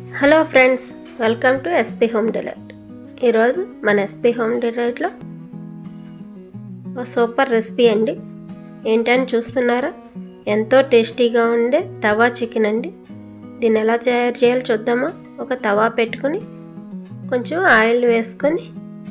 hello friends welcome to SP home delight ఈరోజు మన SP home డిలైట్లో ఒక సూపర్ రెసిపీ అండి ఏంటని చూస్తున్నారా ఎంతో టేస్టీగా ఉండే తవా చికెన్ అండి దీన్ని ఎలా తయారు చేయాలో చూద్దామా ఒక తవా పెట్టుకొని కొంచెం ఆయిల్ వేసుకొని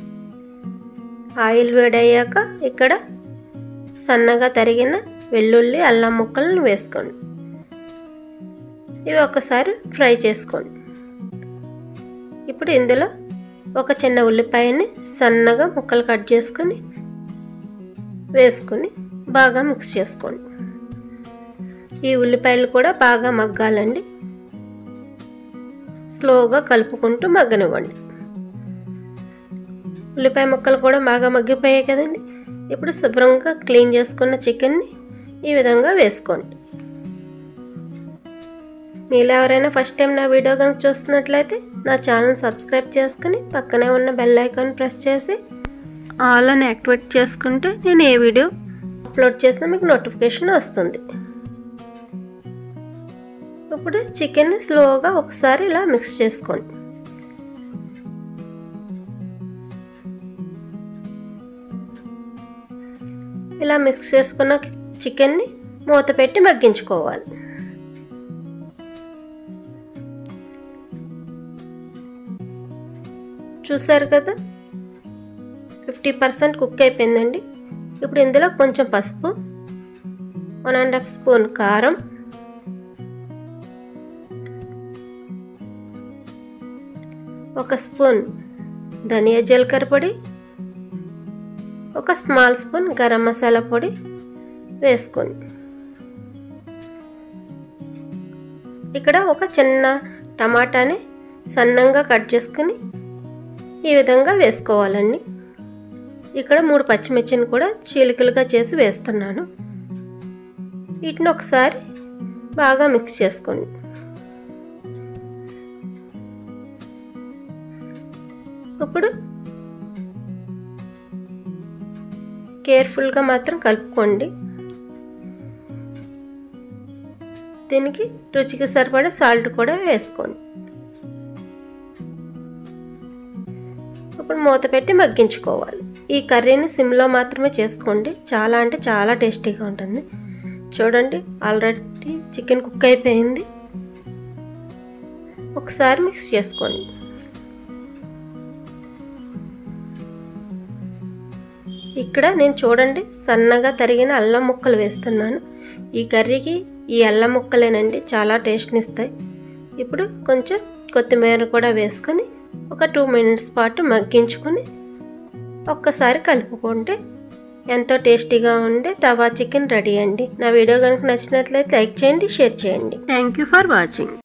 ఆయిల్ వేడయ్యాక ఇక్కడ సన్నగా తరిగిన వెల్లుల్లి అల్లం ముక్కలను వేసుకోండి ఇవి ఒకసారి ఫ్రై చేసుకోండి ఇప్పుడు ఇందులో ఒక చిన్న ఉల్లిపాయని సన్నగా ముక్కలు కట్ చేసుకొని వేసుకొని బాగా మిక్స్ చేసుకోండి ఈ ఉల్లిపాయలు కూడా బాగా మగ్గాలండి స్లోగా కలుపుకుంటూ మగ్గనివ్వండి ఉల్లిపాయ ముక్కలు కూడా బాగా మగ్గిపోయాయి కదండి ఇప్పుడు శుభ్రంగా క్లీన్ చేసుకున్న చికెన్ని ఈ విధంగా వేసుకోండి మీరు ఎవరైనా ఫస్ట్ టైం నా వీడియో కనుక చూస్తున్నట్లయితే నా ఛానల్ సబ్స్క్రైబ్ చేసుకుని పక్కనే ఉన్న బెల్ ఐకాన్ ప్రెస్ చేసి ఆల్ అని యాక్టివేట్ చేసుకుంటే నేను ఏ వీడియో అప్లోడ్ చేసినా మీకు నోటిఫికేషన్ వస్తుంది ఇప్పుడు చికెన్ని స్లోగా ఒకసారి ఇలా మిక్స్ చేసుకోండి ఇలా మిక్స్ చేసుకున్న చికెన్ని మూత పెట్టి మగ్గించుకోవాలి చూసారు కదా ఫిఫ్టీ పర్సెంట్ కుక్ అయిపోయిందండి ఇప్పుడు ఇందులో కొంచెం పసుపు వన్ అండ్ హాఫ్ స్పూన్ కారం ఒక స్పూన్ ధనియా జీలకర్ర పొడి ఒక స్మాల్ స్పూన్ గరం మసాలా పొడి వేసుకోండి ఇక్కడ ఒక చిన్న టమాటాని సన్నంగా కట్ చేసుకుని ఈ విధంగా వేసుకోవాలండి ఇక్కడ మూడు పచ్చిమిర్చిని కూడా చీలికలుగా చేసి వేస్తున్నాను వీటిని ఒకసారి బాగా మిక్స్ చేసుకోండి ఇప్పుడు కేర్ఫుల్గా మాత్రం కలుపుకోండి దీనికి రుచికి సరిపడే సాల్ట్ కూడా వేసుకోండి ఇప్పుడు మూత పెట్టి మగ్గించుకోవాలి ఈ కర్రీని సిమ్లో మాత్రమే చేసుకోండి చాలా అంటే చాలా టేస్టీగా ఉంటుంది చూడండి ఆల్రెడీ చికెన్ కుక్ అయిపోయింది ఒకసారి మిక్స్ చేసుకోండి ఇక్కడ నేను చూడండి సన్నగా తరిగిన అల్లం ముక్కలు వేస్తున్నాను ఈ కర్రీకి ఈ అల్లం ముక్కలేనండి చాలా టేస్ట్ని ఇస్తాయి ఇప్పుడు కొంచెం కొత్తిమీర కూడా వేసుకొని ఒక టూ మినిట్స్ పాటు మగ్గించుకొని ఒక్కసారి కలుపుకుంటే ఎంతో టేస్టీగా ఉండే తవా చికెన్ రెడీ అండి నా వీడియో కనుక నచ్చినట్లయితే లైక్ చేయండి షేర్ చేయండి థ్యాంక్ యూ ఫర్ వాచింగ్